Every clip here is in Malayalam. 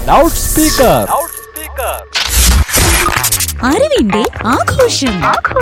ലൗഡ് സ്പീക്കർ അറിവിന്റെ ആഘോഷം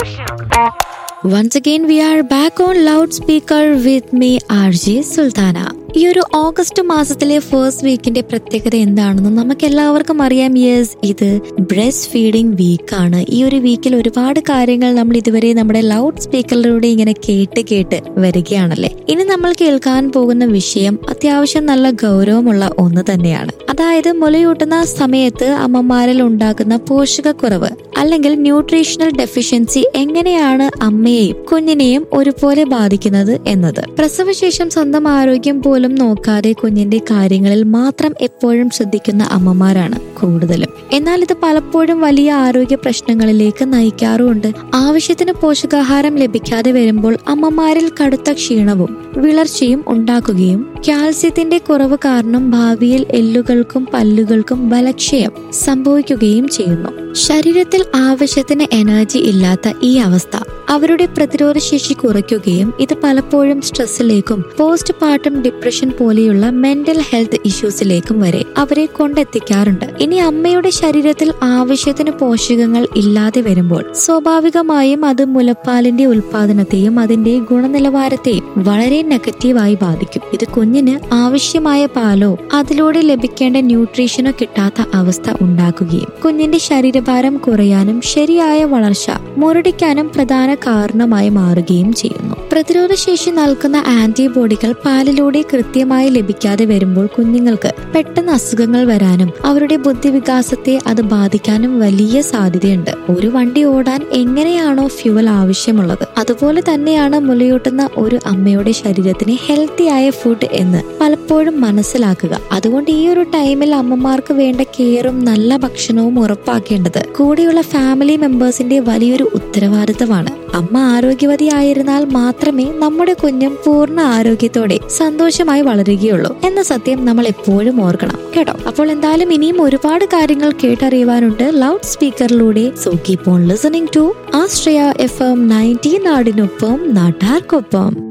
Once again, we are back on loudspeaker with me, RJ Sultana ഈ ഒരു ഓഗസ്റ്റ് മാസത്തിലെ ഫസ്റ്റ് വീക്കിന്റെ പ്രത്യേകത എന്താണെന്ന് നമുക്ക് എല്ലാവർക്കും അറിയാം യെസ് ഇത് ബ്രസ്റ്റ് ഫീഡിംഗ് വീക്കാണ് ഈ ഒരു വീക്കിൽ ഒരുപാട് കാര്യങ്ങൾ നമ്മൾ ഇതുവരെ നമ്മുടെ ലൗഡ് സ്പീക്കറിലൂടെ ഇങ്ങനെ കേട്ട് കേട്ട് വരികയാണല്ലേ ഇനി നമ്മൾ കേൾക്കാൻ പോകുന്ന വിഷയം അത്യാവശ്യം നല്ല ഗൗരവമുള്ള ഒന്ന് തന്നെയാണ് അതായത് മുലയൂട്ടുന്ന സമയത്ത് അമ്മമാരിൽ ഉണ്ടാകുന്ന പോഷകക്കുറവ് അല്ലെങ്കിൽ ന്യൂട്രീഷണൽ ഡെഫിഷ്യൻസി എങ്ങനെയാണ് അമ്മയെയും കുഞ്ഞിനെയും ഒരുപോലെ ബാധിക്കുന്നത് എന്നത് പ്രസവശേഷം സ്വന്തം ആരോഗ്യം പോലും നോക്കാതെ കുഞ്ഞിന്റെ കാര്യങ്ങളിൽ മാത്രം എപ്പോഴും ശ്രദ്ധിക്കുന്ന അമ്മമാരാണ് കൂടുതലും എന്നാൽ ഇത് പലപ്പോഴും വലിയ ആരോഗ്യ പ്രശ്നങ്ങളിലേക്ക് നയിക്കാറുമുണ്ട് ആവശ്യത്തിന് പോഷകാഹാരം ലഭിക്കാതെ വരുമ്പോൾ അമ്മമാരിൽ കടുത്ത ക്ഷീണവും വിളർച്ചയും ഉണ്ടാക്കുകയും കാൽസ്യത്തിന്റെ കുറവ് കാരണം ഭാവിയിൽ എല്ലുകൾക്കും പല്ലുകൾക്കും ബലക്ഷയം സംഭവിക്കുകയും ചെയ്യുന്നു ശരീരത്തിൽ ആവശ്യത്തിന് എനർജി ഇല്ലാത്ത ഈ അവസ്ഥ അവരുടെ പ്രതിരോധ ശേഷി കുറയ്ക്കുകയും ഇത് പലപ്പോഴും സ്ട്രെസ്സിലേക്കും പോസ്റ്റ് പാർട്ടം ഡിപ്രഷൻ പോലെയുള്ള മെന്റൽ ഹെൽത്ത് ഇഷ്യൂസിലേക്കും വരെ അവരെ കൊണ്ടെത്തിക്കാറുണ്ട് ഇനി അമ്മയുടെ ശരീരത്തിൽ ആവശ്യത്തിന് പോഷകങ്ങൾ ഇല്ലാതെ വരുമ്പോൾ സ്വാഭാവികമായും അത് മുലപ്പാലിന്റെ ഉൽപാദനത്തെയും അതിന്റെ ഗുണനിലവാരത്തെയും വളരെ നെഗറ്റീവായി ബാധിക്കും ഇത് കുഞ്ഞിന് ആവശ്യമായ പാലോ അതിലൂടെ ലഭിക്കേണ്ട ന്യൂട്രീഷനോ കിട്ടാത്ത അവസ്ഥ ഉണ്ടാക്കുകയും കുഞ്ഞിന്റെ ശരീരഭാരം കുറയാനും ശരിയായ വളർച്ച മുരടിക്കാനും പ്രധാന കാരണമായി മാറുകയും ചെയ്യുന്നു പ്രതിരോധ ശേഷി നൽകുന്ന ആന്റിബോഡികൾ പാലിലൂടെ കൃത്യമായി ലഭിക്കാതെ വരുമ്പോൾ കുഞ്ഞുങ്ങൾക്ക് പെട്ടെന്ന് അസുഖങ്ങൾ വരാനും അവരുടെ ബുദ്ധിവികാസത്തെ അത് ബാധിക്കാനും വലിയ സാധ്യതയുണ്ട് ഒരു വണ്ടി ഓടാൻ എങ്ങനെയാണോ ഫ്യൂവൽ ആവശ്യമുള്ളത് അതുപോലെ തന്നെയാണ് മുലയൂട്ടുന്ന ഒരു അമ്മയുടെ ശരീരത്തിന് ഹെൽത്തി ആയ ഫുഡ് എന്ന് പലപ്പോഴും മനസ്സിലാക്കുക അതുകൊണ്ട് ഈ ഒരു ടൈമിൽ അമ്മമാർക്ക് വേണ്ട കെയറും നല്ല ഭക്ഷണവും ഉറപ്പാക്കേണ്ടത് കൂടെയുള്ള ഫാമിലി മെമ്പേഴ്സിന്റെ വലിയൊരു ഉത്തരവാദിത്തമാണ് അമ്മ ആരോഗ്യവതിയായിരുന്നാൽ മാത്രമേ നമ്മുടെ കുഞ്ഞും പൂർണ്ണ ആരോഗ്യത്തോടെ സന്തോഷമായി വളരുകയുള്ളൂ എന്ന സത്യം നമ്മൾ എപ്പോഴും ഓർക്കണം കേട്ടോ അപ്പോൾ എന്തായാലും ഇനിയും ഒരുപാട് കാര്യങ്ങൾ കേട്ടറിയുവാനുണ്ട് ലൗഡ് സ്പീക്കറിലൂടെ so keep on listening to Austria F M nineteen നാടിനൊപ്പം നാട്ടാർക്കൊപ്പം